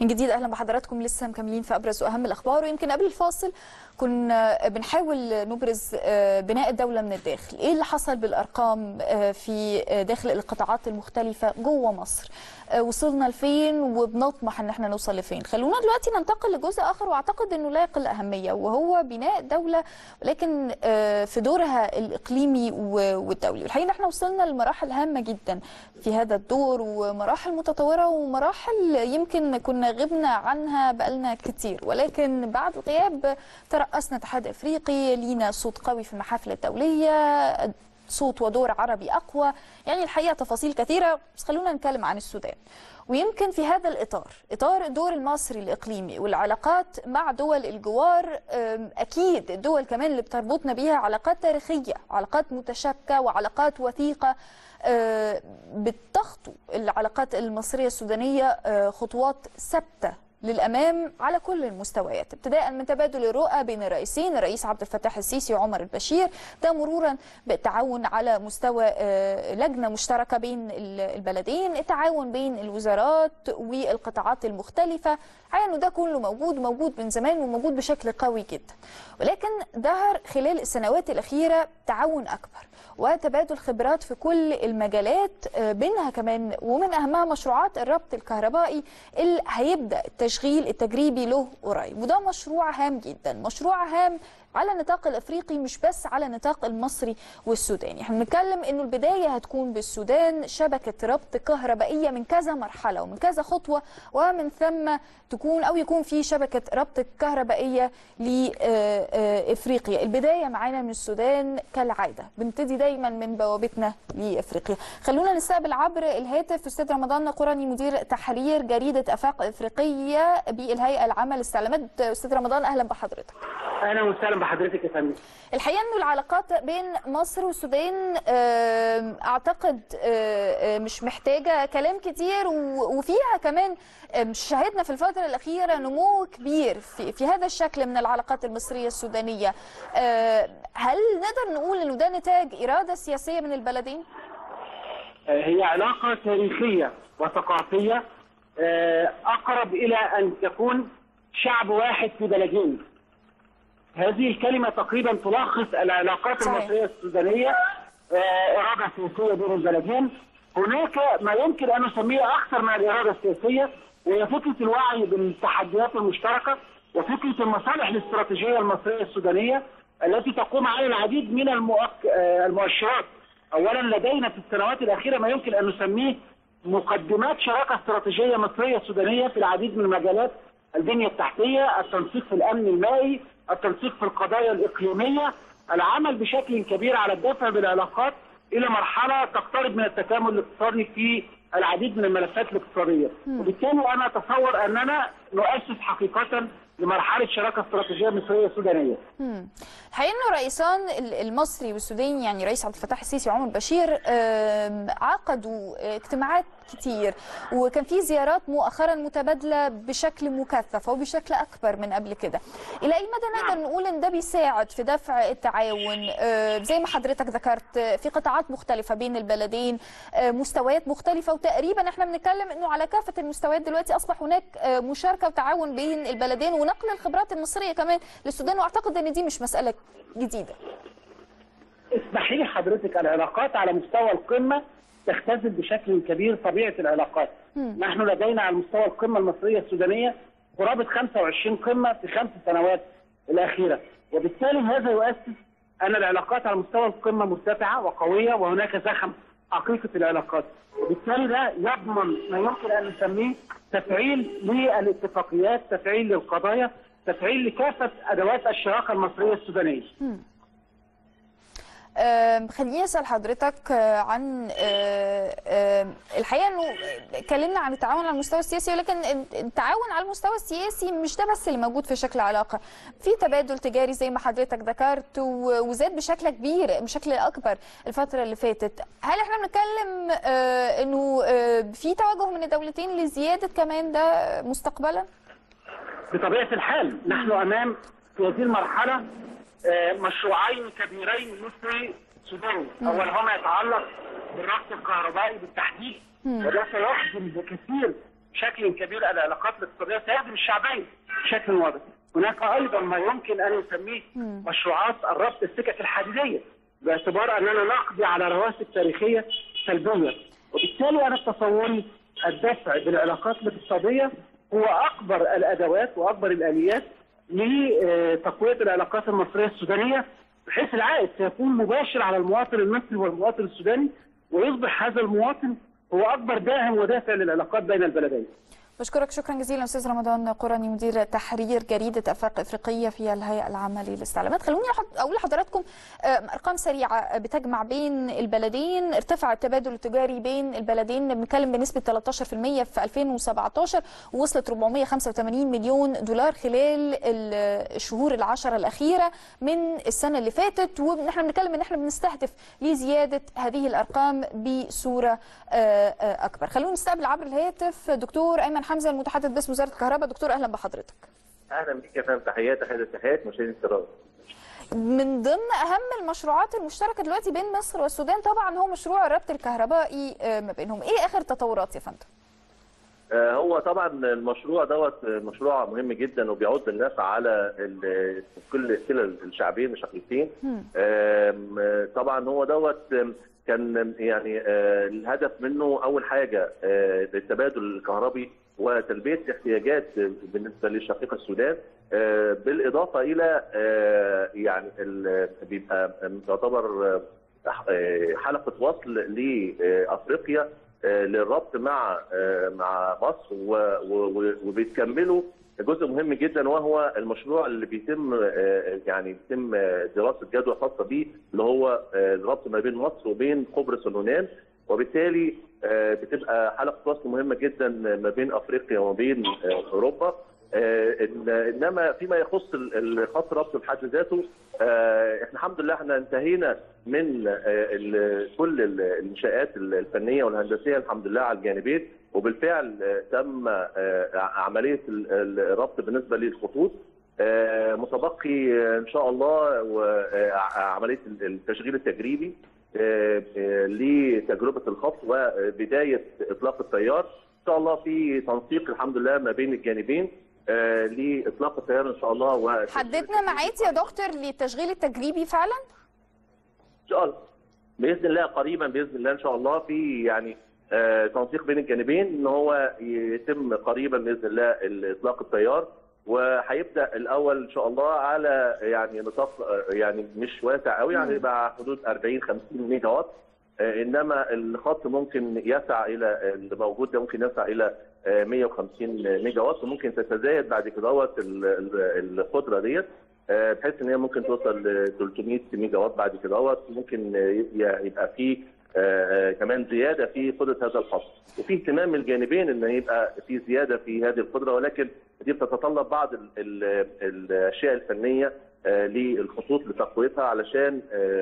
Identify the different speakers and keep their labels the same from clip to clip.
Speaker 1: من جديد اهلا بحضراتكم لسه مكملين في ابرز واهم الاخبار ويمكن قبل الفاصل كنا بنحاول نبرز بناء الدوله من الداخل ايه اللي حصل بالارقام في داخل القطاعات المختلفه جوه مصر وصلنا لفين وبنطمح ان احنا نوصل لفين خلونا دلوقتي ننتقل لجزء اخر واعتقد انه لا يقل اهميه وهو بناء دوله ولكن في دورها الاقليمي والدولي والحقيقه احنا وصلنا لمراحل هامه جدا في هذا الدور ومراحل متطوره ومراحل يمكن كنا غبنا عنها بقالنا كتير ولكن بعد غياب ترأسنا اتحاد افريقي لينا صوت قوي في المحافل الدوليه صوت ودور عربي اقوى يعني الحقيقه تفاصيل كثيره بس خلونا نتكلم عن السودان ويمكن في هذا الاطار اطار الدور المصري الاقليمي والعلاقات مع دول الجوار اكيد الدول كمان اللي بتربطنا بيها علاقات تاريخيه علاقات متشابكه وعلاقات وثيقه بتخطو العلاقات المصريه السودانيه خطوات ثابته للامام على كل المستويات ابتداء من تبادل الرؤى بين الرئيسين الرئيس عبد الفتاح السيسي وعمر البشير ده مرورا بالتعاون على مستوى لجنه مشتركه بين البلدين التعاون بين الوزارات والقطاعات المختلفه انه ده كله موجود موجود من زمان وموجود بشكل قوي جدا ولكن ظهر خلال السنوات الاخيره تعاون اكبر وتبادل خبرات في كل المجالات بينها كمان ومن اهمها مشروعات الربط الكهربائي اللي هيبدا التشغيل التجريبي له قريب وده مشروع هام جدا مشروع هام على النطاق الافريقي مش بس على النطاق المصري والسوداني احنا بنتكلم انه البدايه هتكون بالسودان شبكه ربط كهربائيه من كذا مرحله ومن كذا خطوه ومن ثم تكون او يكون في شبكه ربط كهربائيه لافريقيا البدايه معانا من السودان كالعاده بنبتدي دايما من بوابتنا لافريقيا خلونا نستقبل عبر الهاتف استاذ رمضان قرني مدير تحرير جريده افاق افريقيه بالهيئه العامه للاستعلامات استاذ رمضان اهلا بحضرتك
Speaker 2: اهلا وسهلا بحضرتك يا فندم
Speaker 1: الحقيقه انه العلاقات بين مصر والسودان اعتقد مش محتاجه كلام كتير وفيها كمان شهدنا في الفتره الاخيره نمو كبير في, في هذا الشكل من العلاقات المصريه السودانيه هل نقدر نقول انه ده نتاج اراده سياسيه من البلدين
Speaker 2: هي علاقه تاريخيه وثقافيه اقرب الى ان تكون شعب واحد في بلدين هذه الكلمة تقريبا تلخص العلاقات
Speaker 1: صحيح.
Speaker 2: المصرية السودانية آه، إرادة سياسية بين البلدين هناك ما يمكن أن نسميه أكثر من الإرادة السياسية وهي فكرة الوعي بالتحديات المشتركة وفكرة المصالح الاستراتيجية المصرية السودانية التي تقوم على العديد من المؤك... آه، المؤشرات أولا لدينا في السنوات الأخيرة ما يمكن أن نسميه مقدمات شراكة استراتيجية مصرية سودانية في العديد من المجالات البنية التحتية التنسيق في الأمن المائي التنسيق في القضايا الإقليمية العمل بشكل كبير على الدفع بالعلاقات إلى مرحلة تقترب من التكامل الاقتصادي في العديد من الملفات الاقتصادية وبالتالي أنا أتصور أننا نؤسس حقيقة لمرحلة شراكة استراتيجية مصرية سودانية
Speaker 1: الحقيقه انه رئيسان المصري والسوداني يعني رئيس عبد الفتاح السيسي وعمر البشير عقدوا اجتماعات كتير وكان في زيارات مؤخرا متبادله بشكل مكثف وبشكل اكبر من قبل كده الى اي مدى نقدر نقول ان ده بيساعد في دفع التعاون زي ما حضرتك ذكرت في قطاعات مختلفه بين البلدين مستويات مختلفه وتقريبا احنا بنتكلم انه على كافه المستويات دلوقتي اصبح هناك مشاركه وتعاون بين البلدين ونقل الخبرات المصريه كمان للسودان واعتقد ان دي مش مساله جديده
Speaker 2: اسمحي لي حضرتك العلاقات على مستوى القمة تختزل بشكل كبير طبيعة العلاقات نحن لدينا على مستوى القمة المصرية السودانية قرابة 25 قمة في خمس سنوات الأخيرة وبالتالي هذا يؤسس أن العلاقات على مستوى القمة مرتفعة وقوية وهناك زخم حقيقة العلاقات وبالتالي ده يضمن ما يمكن أن نسميه تفعيل للاتفاقيات تفعيل للقضايا تفعيل لكافة أدوات الشراكة المصرية السودانية
Speaker 1: خليني اسال حضرتك عن الحقيقه انه اتكلمنا عن التعاون على المستوى السياسي ولكن التعاون على المستوى السياسي مش ده بس اللي موجود في شكل علاقه في تبادل تجاري زي ما حضرتك ذكرت وزاد بشكل كبير بشكل اكبر الفتره اللي فاتت هل احنا بنتكلم انه في توجه من الدولتين لزياده كمان ده مستقبلا
Speaker 2: بطبيعة الحال نحن أمام في هذه المرحلة مشروعين كبيرين مصري سوداني اولهما يتعلق بالربط الكهربائي بالتحديد وده سيخدم بكثير بشكل كبير العلاقات الاقتصاديه سيهدم الشعبيه بشكل واضح. هناك ايضا ما يمكن ان نسميه مشروعات الربط السكك الحديديه باعتبار اننا نقضي على رواسب تاريخيه سلبيه وبالتالي انا تصوري الدفع بالعلاقات الاقتصاديه هو اكبر الادوات واكبر الاليات لتقويه العلاقات المصريه السودانيه بحيث العائد سيكون مباشر على المواطن المصري والمواطن السوداني ويصبح هذا المواطن هو اكبر داعم ودافع للعلاقات بين البلدين.
Speaker 1: بشكرك شكرا جزيلا استاذ رمضان قرني مدير تحرير جريده افاق افريقيه في الهيئه العامه للاستعلامات خلوني اقول لحضراتكم ارقام سريعه بتجمع بين البلدين ارتفع التبادل التجاري بين البلدين بنتكلم بنسبه 13% في 2017 ووصلت 485 مليون دولار خلال الشهور العشره الاخيره من السنه اللي فاتت ونحن بنتكلم ان احنا بنستهدف لزياده هذه الارقام بصوره اكبر خلونا نستقبل عبر الهاتف دكتور ايمن حمزه المتحدث باسم وزاره الكهرباء دكتور اهلا بحضرتك
Speaker 3: اهلا بك يا فندم تحيات تحيات التحيات مشاهدينا الكرام
Speaker 1: من ضمن اهم المشروعات المشتركه دلوقتي بين مصر والسودان طبعا هو مشروع الربط الكهربائي ما بينهم ايه اخر التطورات يا فندم
Speaker 3: هو طبعا المشروع دوت مشروع مهم جدا وبيعود بالنفع على كل كلا الشعبين الشقيقين طبعا هو دوت كان يعني الهدف منه اول حاجه التبادل الكهربي وتلبيه احتياجات بالنسبه للشقيقه السودان بالاضافه الى يعني بيبقى يعتبر حلقه وصل لافريقيا للربط مع مع مصر وبيتكملوا جزء مهم جدا وهو المشروع اللي بيتم يعني بيتم دراسه جدوى خاصه به اللي هو الربط ما بين مصر وبين قبرص واليونان وبالتالي بتبقى حلقه وصل مهمه جدا ما بين افريقيا وما بين اوروبا انما فيما يخص خط ربط بحد ذاته احنا الحمد لله احنا انتهينا من كل الانشاءات الفنيه والهندسيه الحمد لله على الجانبين وبالفعل تم عمليه الربط بالنسبه للخطوط متبقي ان شاء الله عمليه التشغيل التجريبي لتجربه الخط وبدايه اطلاق التيار ان شاء الله في تنسيق الحمد لله ما بين الجانبين لاطلاق التيار ان شاء الله و
Speaker 1: حددنا ميعاد يا دكتور للتشغيل التجريبي فعلا؟
Speaker 3: ان شاء الله باذن الله قريبا باذن الله ان شاء الله في يعني آه تنسيق بين الجانبين ان هو يتم قريبا باذن الله اطلاق التيار وهيبدا الاول ان شاء الله على يعني نطاق يعني مش واسع قوي يعني يبقى حدود 40 50 ميجا وات آه انما الخط ممكن يسع الى اللي موجود ده ممكن يسع الى 150 ميجا وات وممكن تتزايد بعد كده القدره ديت بحيث ان هي ممكن توصل ل 300 ميجا وات بعد كده ممكن يبقى في كمان زياده في قدره هذا الخط وفي اهتمام من الجانبين ان يبقى في زياده في هذه القدره ولكن دي بتتطلب بعض ال ال الاشياء الفنيه للخطوط لتقويتها علشان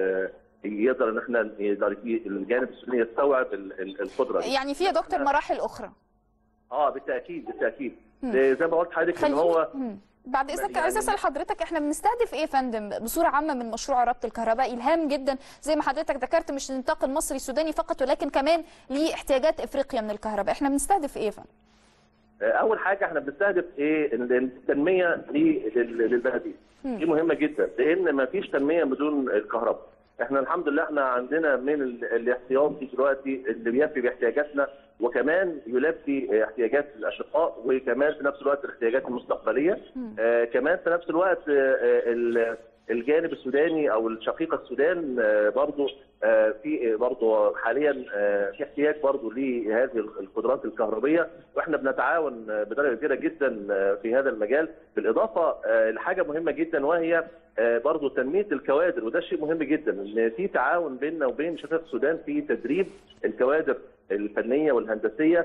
Speaker 3: يقدر ان احنا يقدر الجانب السوداني يستوعب القدره
Speaker 1: دي. يعني في يا دكتور مراحل اخرى
Speaker 3: اه بالتاكيد بالتاكيد زي ما قلت حضرتك ان هو
Speaker 1: مم. بعد اذنك عايز اسال حضرتك احنا بنستهدف ايه يا فندم بصوره عامه من مشروع ربط الكهرباء الهام جدا زي ما حضرتك ذكرت مش للنطاق المصري السوداني فقط ولكن كمان لاحتياجات افريقيا من الكهرباء احنا بنستهدف ايه يا فندم
Speaker 3: اول حاجه احنا بنستهدف ايه التنميه للبلدين دي مهمه جدا لان ما فيش تنميه بدون الكهرباء احنا الحمد لله احنا عندنا من الاحتياطي دلوقتي اللي بيفي باحتياجاتنا وكمان يلبي احتياجات الاشقاء وكمان في نفس الوقت الاحتياجات المستقبليه آه كمان في نفس الوقت آه الجانب السوداني او الشقيقه السودان آه برضه آه في برضه حاليا آه في احتياج برضه لهذه القدرات الكهربيه واحنا بنتعاون بدرجه كبيره جدا في هذا المجال بالاضافه لحاجه مهمه جدا وهي برضه تنميه الكوادر وده شيء مهم جدا ان في تعاون بيننا وبين شقيقه السودان في تدريب الكوادر الفنيه والهندسيه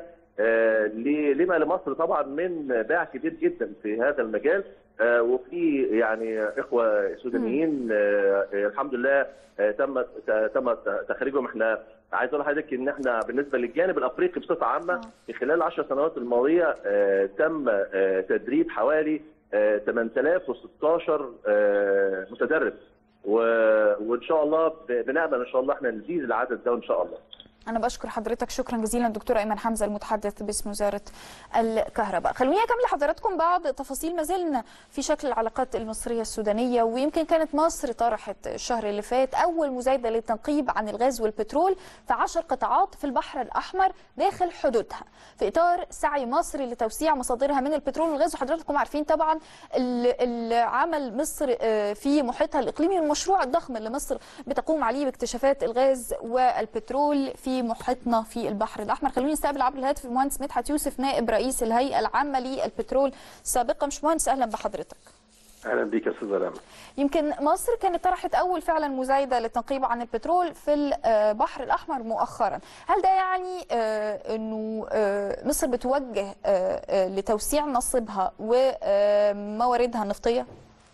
Speaker 3: لما لمصر طبعا من باع كبير جدا في هذا المجال وفي يعني اخوه سودانيين الحمد لله تم تم تخريجهم احنا عايز اقول لحضرتك ان احنا بالنسبه للجانب الافريقي بصفه عامه في خلال العشر سنوات الماضيه تم تدريب حوالي 8016 متدرب وان شاء الله بنامل ان شاء الله احنا نزيد العدد ده ان شاء الله
Speaker 1: أنا بشكر حضرتك شكرا جزيلا دكتور أيمن حمزة المتحدث باسم وزارة الكهرباء خلوني أكمل لحضراتكم بعض تفاصيل ما زلنا في شكل العلاقات المصرية السودانية ويمكن كانت مصر طرحت الشهر اللي فات أول مزايدة للتنقيب عن الغاز والبترول في عشر قطاعات في البحر الأحمر داخل حدودها في إطار سعي مصر لتوسيع مصادرها من البترول والغاز وحضراتكم عارفين طبعا عمل مصر في محيطها الإقليمي المشروع الضخم اللي مصر بتقوم عليه باكتشافات الغاز والبترول في محيطنا في البحر الاحمر خلوني نستقبل عبر الهاتف المهندس مدحت يوسف نائب رئيس الهيئه العامه للبترول سابقا مش مهندس اهلا بحضرتك
Speaker 4: اهلا بيك يا استاذه رامي
Speaker 1: يمكن مصر كانت طرحت اول فعلا مزايده للتنقيب عن البترول في البحر الاحمر مؤخرا هل ده يعني انه مصر بتوجه لتوسيع نصيبها ومواردها النفطيه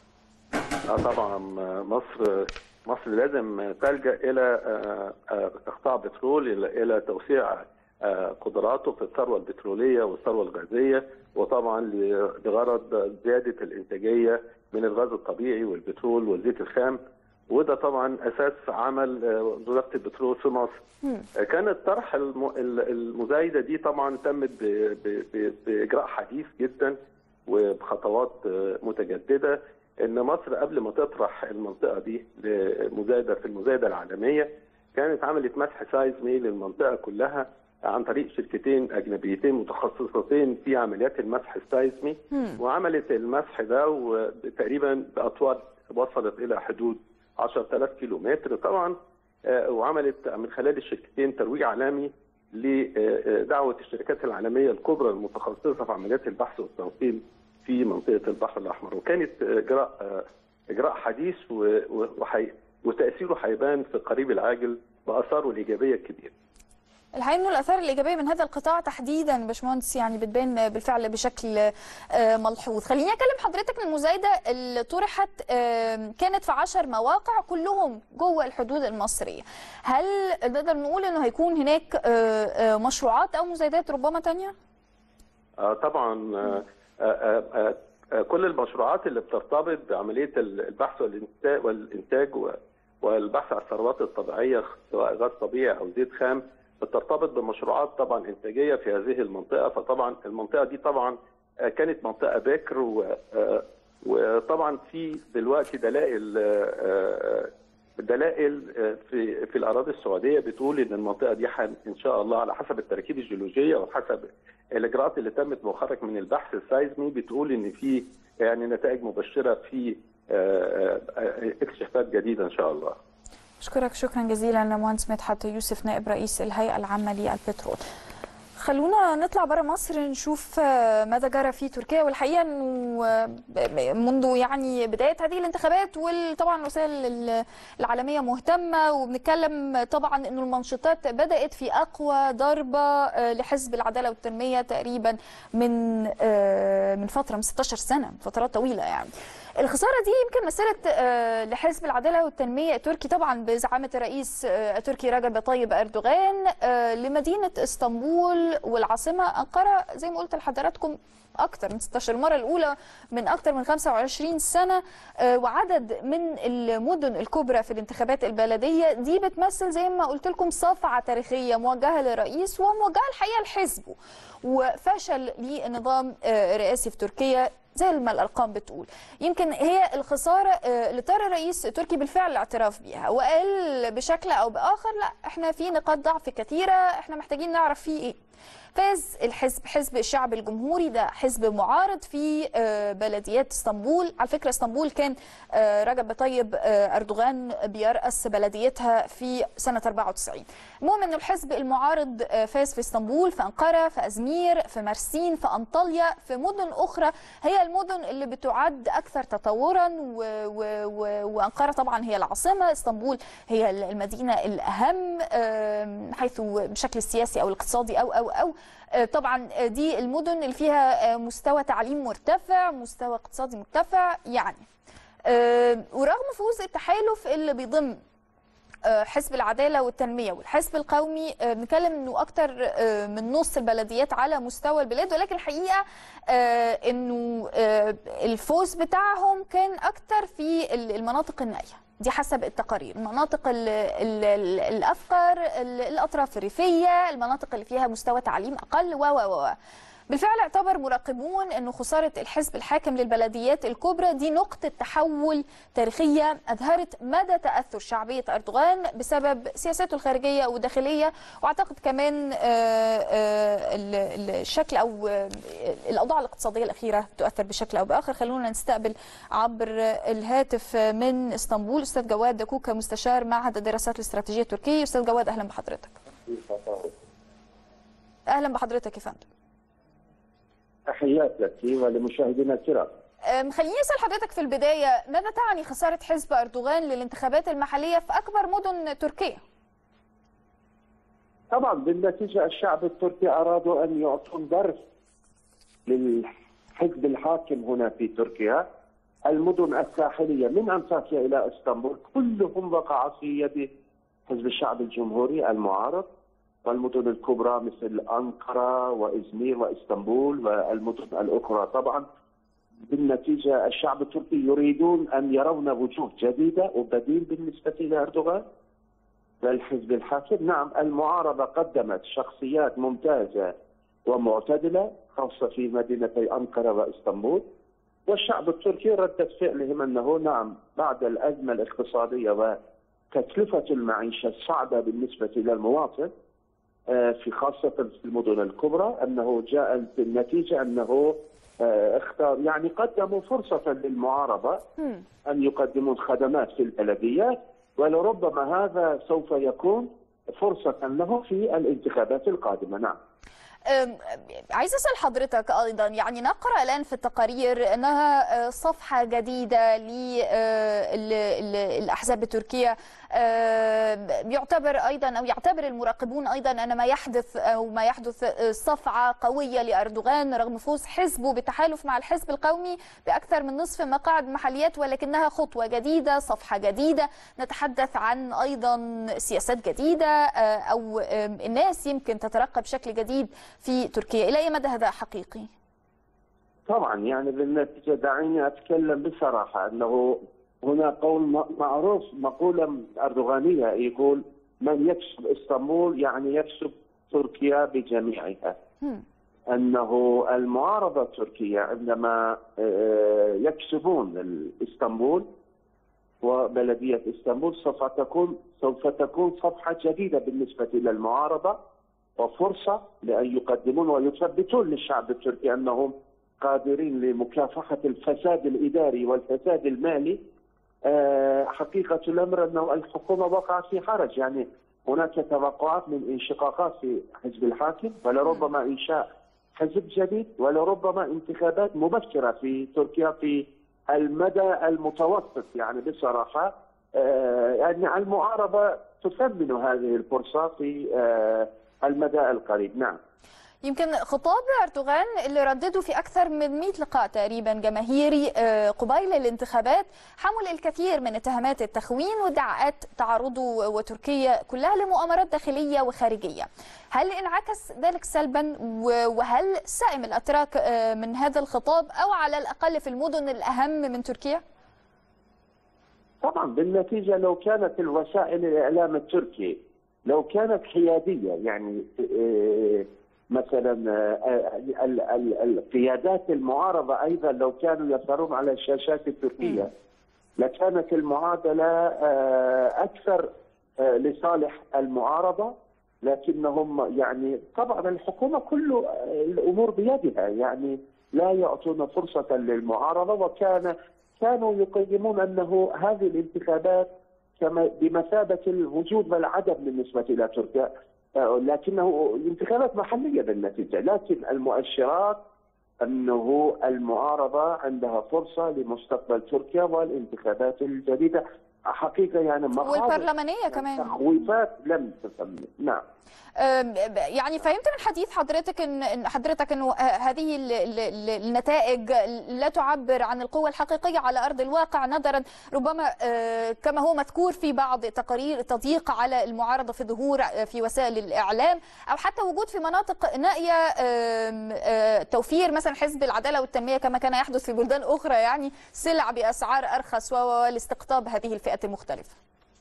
Speaker 4: اه طبعا مصر مصر لازم تلجا الى اقطاع بترول الى توسيع قدراته في الثروه البتروليه والثروه الغازيه وطبعا لغرض زياده الانتاجيه من الغاز الطبيعي والبترول والزيت الخام وده طبعا اساس عمل وزاره البترول في مصر. كانت طرح المزايده دي طبعا تمت باجراء حديث جدا وبخطوات متجدده ان مصر قبل ما تطرح المنطقه دي لمزايده في المزايده العالميه كانت عملت مسح سايزمي للمنطقه كلها عن طريق شركتين اجنبيتين متخصصتين في عمليات المسح السايزمي وعملت المسح ده تقريبا باطوال وصلت الى حدود 10000 كيلو متر طبعا وعملت من خلال الشركتين ترويج عالمي لدعوه الشركات العالميه الكبرى المتخصصه في عمليات البحث والتنقيب في منطقه البحر الاحمر وكانت اجراء اجراء حديث وحي وتاثيره هيبان في القريب العاجل باثاره الايجابيه الكبيره.
Speaker 1: الحقيقه انه الاثار الايجابيه من هذا القطاع تحديدا باشمهندس يعني بتبان بالفعل بشكل ملحوظ خليني اكلم حضرتك المزايده اللي طرحت كانت في 10 مواقع كلهم جوه الحدود المصريه هل نقدر نقول انه هيكون هناك مشروعات او مزايدات ربما ثانيه
Speaker 4: آه طبعا آه آه كل المشروعات اللي بترتبط بعمليه البحث والانتاج والبحث عن الثروات الطبيعيه سواء غاز طبيعي او زيت خام بترتبط بمشروعات طبعا انتاجيه في هذه المنطقه فطبعا المنطقه دي طبعا كانت منطقه بكر وطبعا في دلوقتي دلائل دلائل في في الاراضي السعوديه بتقول ان المنطقه دي ان شاء الله على حسب التراكيب الجيولوجيه وحسب الاجراءات اللي تمت مؤخرا من البحث السايزمي بتقول ان في يعني نتائج مبشره في اكتشافات جديده ان شاء الله.
Speaker 1: أشكرك شكرا جزيلا مهندس مدحت يوسف نائب رئيس الهيئة العامة للبترول خلونا نطلع بره مصر نشوف ماذا جرى في تركيا والحقيقه انه منذ يعني بدايه هذه الانتخابات وطبعا الوسائل العالميه مهتمه وبنتكلم طبعا انه المنشطات بدات في اقوى ضربه لحزب العداله والتنميه تقريبا من من فتره من 16 سنه فترات طويله يعني الخساره دي يمكن مسيره لحزب العداله والتنميه التركي طبعا بزعامه الرئيس التركي رجب طيب اردوغان لمدينه اسطنبول والعاصمه انقره زي ما قلت لحضراتكم اكثر من 16 المره الاولى من اكثر من 25 سنه وعدد من المدن الكبرى في الانتخابات البلديه دي بتمثل زي ما قلت لكم صفعه تاريخيه موجهه للرئيس وموجهه الحقيقه لحزبه وفشل للنظام الرئاسي في تركيا زي ما الارقام بتقول يمكن هي الخساره اللي اضطر الرئيس التركي بالفعل الاعتراف بيها وقال بشكل او باخر لا احنا في نقاط ضعف كثيره احنا محتاجين نعرف فيه ايه فاز الحزب حزب الشعب الجمهوري ده حزب معارض في بلديات اسطنبول على فكره اسطنبول كان رجب طيب اردوغان بيرأس بلديتها في سنه 94 المهم ان الحزب المعارض فاز في اسطنبول في انقره في ازمير في مرسين في انطاليا في مدن اخرى هي المدن اللي بتعد اكثر تطورا و و و وانقره طبعا هي العاصمه اسطنبول هي المدينه الاهم حيث بشكل السياسي او الاقتصادي او او او طبعا دي المدن اللي فيها مستوى تعليم مرتفع مستوى اقتصادي مرتفع يعني ورغم فوز التحالف اللي بيضم حزب العداله والتنميه والحزب القومي بنتكلم انه اكتر من نص البلديات على مستوى البلاد ولكن الحقيقه انه الفوز بتاعهم كان اكتر في المناطق النائيه دي حسب التقارير المناطق ال ال ال الافقر ال- الاطراف الريفيه المناطق اللي فيها مستوى تعليم اقل و و و بالفعل اعتبر مراقبون انه خساره الحزب الحاكم للبلديات الكبرى دي نقطه تحول تاريخيه اظهرت مدى تاثر شعبيه اردوغان بسبب سياساته الخارجيه والداخليه واعتقد كمان آه، آه، ال- ال- الشكل او آه، الاوضاع الاقتصاديه الاخيره تؤثر بشكل او باخر خلونا نستقبل عبر الهاتف من اسطنبول استاذ جواد دكوكا مستشار معهد الدراسات الاستراتيجيه التركي استاذ جواد اهلا بحضرتك اهلا بحضرتك يا فندم
Speaker 2: تحيات لك ولمشاهدينا الكرام
Speaker 1: أم، خليني اسال حضرتك في البدايه ماذا تعني خساره حزب اردوغان للانتخابات المحليه في اكبر مدن تركيا؟
Speaker 2: طبعا بالنتيجه الشعب التركي ارادوا ان يعطون درس للحزب الحاكم هنا في تركيا المدن الساحليه من انطاكيا الى اسطنبول كلهم وقع في يد حزب الشعب الجمهوري المعارض والمدن الكبرى مثل انقره وازمير واسطنبول والمدن الاخرى طبعا بالنتيجه الشعب التركي يريدون ان يرون وجوه جديده وبديل بالنسبه الى اردوغان للحزب الحاكم نعم المعارضة قدمت شخصيات ممتازة ومعتدلة خاصة في مدينتي أنقرة وإسطنبول والشعب التركي ردة فعلهم أنه نعم بعد الأزمة الاقتصادية وتكلفة المعيشة الصعبة بالنسبة إلى المواطن آه، في خاصة في المدن الكبرى أنه جاء النتيجة أنه آه، اختار يعني قدموا فرصة للمعارضة
Speaker 1: هم.
Speaker 2: أن يقدمون خدمات في البلديات ولربما هذا سوف يكون فرصة له في الانتخابات القادمة نعم
Speaker 1: أم، عايزه اسال حضرتك ايضا يعني نقرا الان في التقارير انها آه، صفحه جديده للاحزاب التركيه آه، يعتبر ايضا او يعتبر المراقبون ايضا ان ما يحدث او ما يحدث آه، صفعه قويه لاردوغان رغم فوز حزبه بالتحالف مع الحزب القومي باكثر من نصف مقاعد محليات ولكنها خطوه جديده صفحه جديده نتحدث عن ايضا سياسات جديده آه، او آم، الناس يمكن تترقب بشكل جديد في تركيا الى اي مدى هذا حقيقي
Speaker 2: طبعا يعني بالنتيجة دعيني أتكلم بصراحة أنه هنا قول م- معروف مقولة أردوغانية يقول من يكسب اسطنبول يعني يكسب تركيا بجميعها
Speaker 1: هم.
Speaker 2: انه المعارضه التركيه عندما آه، يكسبون اسطنبول وبلديه اسطنبول سوف تكون سوف تكون صفحه جديده بالنسبه الى المعارضه وفرصه لان يقدمون ويثبتون للشعب التركي انهم قادرين لمكافحه الفساد الاداري والفساد المالي آه، حقيقه الامر انه الحكومه وقعت في حرج يعني هناك توقعات من انشقاقات في حزب الحاكم ولربما انشاء حزب جديد ولربما انتخابات مبكره في تركيا في المدى المتوسط يعني بصراحه آه، يعني المعارضه تثمن هذه الفرصه في آه، المدى القريب نعم
Speaker 1: يمكن خطاب أردوغان اللي ردده في أكثر من 100 لقاء تقريبا جماهيري آه، قبيل الانتخابات حمل الكثير من اتهامات التخوين وادعاءات تعرضه وتركيا كلها لمؤامرات داخلية وخارجية هل انعكس ذلك سلبا و- وهل سئم الأتراك آه، من هذا الخطاب أو على الأقل في المدن الأهم من تركيا؟
Speaker 2: طبعا بالنتيجه لو كانت الوسائل الاعلام التركي لو كانت حياديه يعني آه، مثلا آه، ال- ال- القيادات المعارضه ايضا لو كانوا يظهرون على الشاشات التركيه لكانت المعادله آه، اكثر آه، لصالح المعارضه لكنهم يعني طبعا الحكومه كل آه، الامور بيدها يعني لا يعطون فرصه للمعارضه وكان كانوا يقيمون انه هذه الانتخابات كما بمثابه الوجود والعدم بالنسبه الى تركيا آه، لكنه انتخابات محليه بالنتيجه لكن المؤشرات انه المعارضه عندها فرصه لمستقبل تركيا والانتخابات الجديده حقيقه يعني مخاوف
Speaker 1: والبرلمانية كمان
Speaker 2: تخويفات لم تتم نعم
Speaker 1: أم، يعني فهمت من حديث حضرتك ان إن حضرتك انه ه- هذه ال- ال- ال- النتائج لا تعبر عن القوه الحقيقيه على ارض الواقع نظرا ربما آه، كما هو مذكور في بعض تقارير التضييق على المعارضه في ظهور آه، في وسائل الاعلام او حتى وجود في مناطق نائيه آم، آه، توفير مثلا حزب العداله والتنميه كما كان يحدث في بلدان اخرى يعني سلع باسعار ارخص و- والاستقطاب هذه الفئات الفئات المختلفه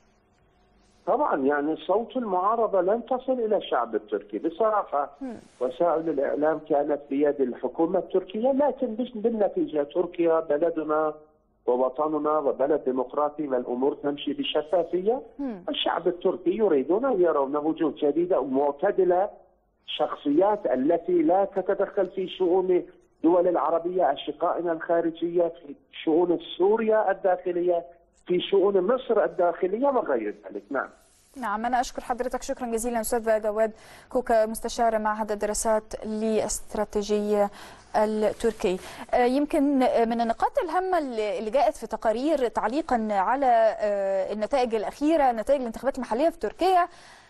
Speaker 5: طبعا يعني صوت المعارضه لن تصل الى الشعب التركي بصراحه وسائل الاعلام كانت بيد الحكومه التركيه لكن بش- بالنتيجه تركيا بلدنا ووطننا وبلد ديمقراطي والامور تمشي بشفافيه الشعب التركي يريدون ان يرون وجوه جديده ومعتدله شخصيات التي لا تتدخل في شؤون الدول العربيه اشقائنا الخارجيه في شؤون سوريا الداخليه في شؤون مصر الداخليه وغير ذلك نعم
Speaker 1: نعم أنا أشكر حضرتك شكرا جزيلا أستاذ جواد كوكا مستشار معهد الدراسات الاستراتيجية التركي آه، يمكن آه، من النقاط الهامة اللي اللي جاءت في تقارير تعليقا على آه، النتائج الأخيرة نتائج الانتخابات المحلية في تركيا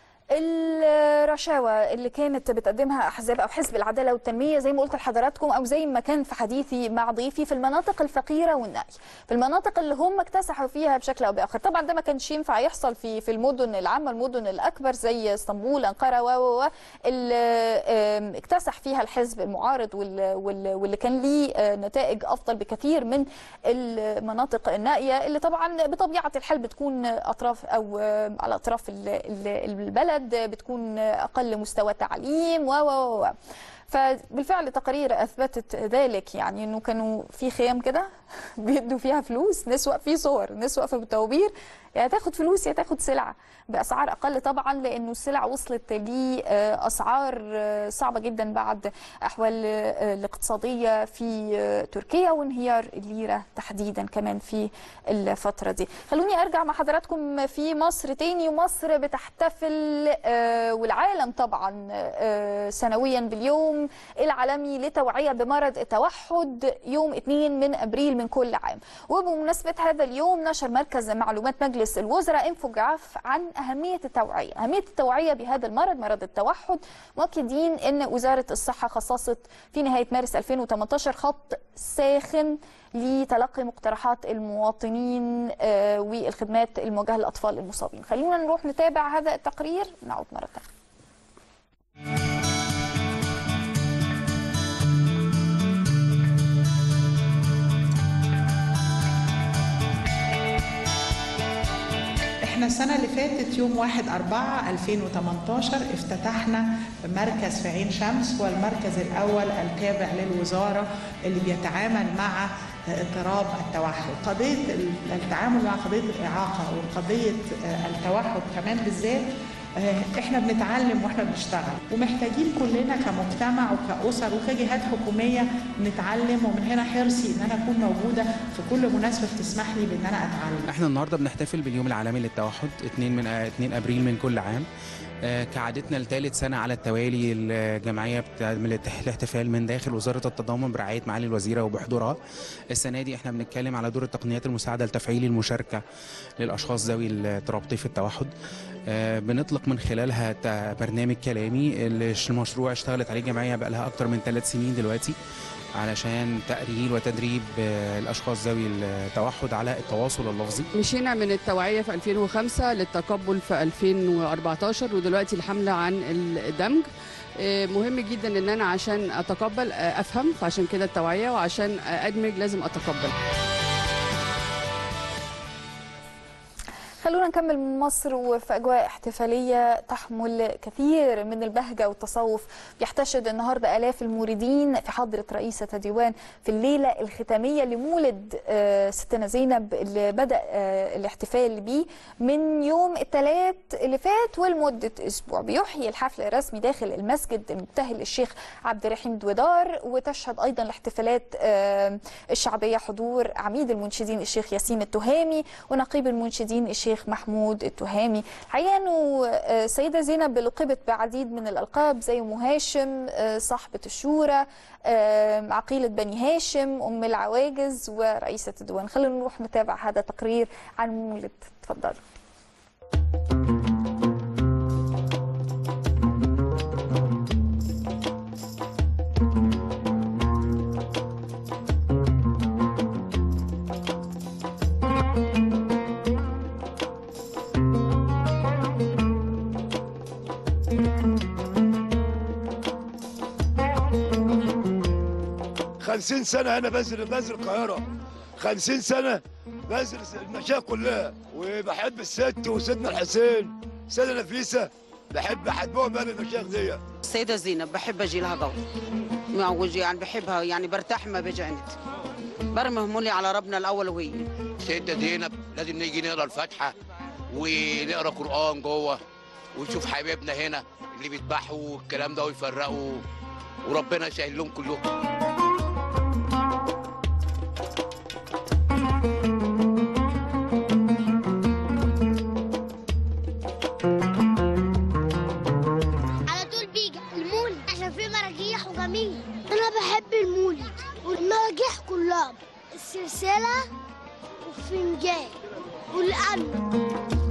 Speaker 1: الرشاوى اللي كانت بتقدمها احزاب او حزب العداله والتنميه زي ما قلت لحضراتكم او زي ما كان في حديثي مع ضيفي في المناطق الفقيره والنائيه في المناطق اللي هم اكتسحوا فيها بشكل او باخر طبعا ده ما كانش ينفع يحصل في في المدن العامه المدن الاكبر زي اسطنبول انقره و و و اللي آم، اكتسح فيها الحزب المعارض وال- وال- واللي كان ليه آه، نتائج افضل بكثير من المناطق النائيه اللي طبعا بطبيعه الحال بتكون اطراف او آه، على اطراف ال- ال- البلد بتكون اقل مستوى تعليم و و و فبالفعل تقارير اثبتت ذلك يعني انه كانوا في خيام كده بيدوا فيها فلوس ناس واقفه في صور ناس واقفه بالطوابير يا تاخد فلوس يا تاخد سلعه باسعار اقل طبعا لانه السلع وصلت لاسعار صعبه جدا بعد احوال آه، الاقتصاديه في آه، تركيا وانهيار الليره تحديدا كمان في الفتره دي خلوني ارجع مع حضراتكم في مصر تاني ومصر بتحتفل آه، والعالم طبعا آه، سنويا باليوم العالمي لتوعيه بمرض التوحد يوم 2 من ابريل من كل عام وبمناسبه هذا اليوم نشر مركز معلومات مجلس الوزراء انفوجراف عن اهميه التوعيه اهميه التوعيه بهذا المرض مرض التوحد مؤكدين ان وزاره الصحه خصصت في نهايه مارس 2018 خط ساخن لتلقي مقترحات المواطنين آه، والخدمات الموجهه للاطفال المصابين خلونا نروح نتابع هذا التقرير نعود مره ثانيه
Speaker 6: احنا السنة اللي فاتت يوم 1 4 2018 افتتحنا مركز في عين شمس هو المركز الأول التابع للوزارة اللي بيتعامل مع اضطراب التوحد قضية التعامل مع قضية الإعاقة وقضية التوحد كمان بالذات احنا بنتعلم واحنا بنشتغل ومحتاجين كلنا كمجتمع وكأسر وكجهات حكومية نتعلم ومن هنا حرصي ان انا اكون موجودة في كل مناسبة بتسمح لي بان انا اتعلم
Speaker 7: احنا النهارده بنحتفل باليوم العالمي للتوحد 2 من 2 ابريل من كل عام آه، كعادتنا لثالث سنه على التوالي الجمعيه بتعمل الاحتفال من داخل وزاره التضامن برعايه معالي الوزيره وبحضورها السنه دي احنا بنتكلم على دور التقنيات المساعده لتفعيل المشاركه للاشخاص ذوي الاضطراب طيف التوحد آه، بنطلق من خلالها تا- برنامج كلامي اللي ش- المشروع اشتغلت عليه الجمعيه بقى لها اكتر من ثلاث سنين دلوقتي علشان تأهيل وتدريب آه، الأشخاص ذوي التوحد على التواصل اللفظي
Speaker 8: مشينا من التوعية في 2005 للتقبل في 2014 ودلوقتي الحملة عن الدمج آه، مهم جدا ان انا عشان اتقبل آه، افهم فعشان كده التوعية وعشان آه، ادمج لازم اتقبل
Speaker 1: خلونا نكمل من مصر وفي اجواء احتفاليه تحمل كثير من البهجه والتصوف بيحتشد النهارده الاف الموردين في حضره رئيسه الديوان في الليله الختاميه لمولد آه، ستنا زينب اللي بدا آه، الاحتفال بيه من يوم الثلاث اللي فات ولمده اسبوع بيحيي الحفل الرسمي داخل المسجد المبتهل الشيخ عبد الرحيم دويدار وتشهد ايضا الاحتفالات آه، الشعبيه حضور عميد المنشدين الشيخ ياسين التهامي ونقيب المنشدين الشيخ محمود التهامي الحقيقه انه آه، السيده زينب لقبت بعديد من الالقاب زي ام هاشم آه، صاحبه الشورى آه، عقيله بني هاشم ام العواجز ورئيسه الديوان خلينا نروح نتابع هذا التقرير عن مولد تفضلوا
Speaker 9: خمسين سنة أنا بنزل بنزل القاهرة خمسين سنة بنزل المشايخ كلها وبحب الست وسيدنا الحسين سيدة نفيسة بحب احبهم انا المشايخ دي
Speaker 10: السيدة زينب بحب اجي لها قوي معوج يعني بحبها يعني برتاح ما بيجي عندي برمي همولي على ربنا الاول وهي
Speaker 11: سيدة زينب لازم نيجي نقرا الفاتحة ونقرا قرآن جوه ونشوف حبايبنا هنا اللي بيذبحوا والكلام ده ويفرقوا وربنا يسهل لهم كلهم
Speaker 12: على طول بيجي المولد عشان فيه مراجيح وجميل انا بحب المولد والمراجيح كلها السلسله والفنجان والقلب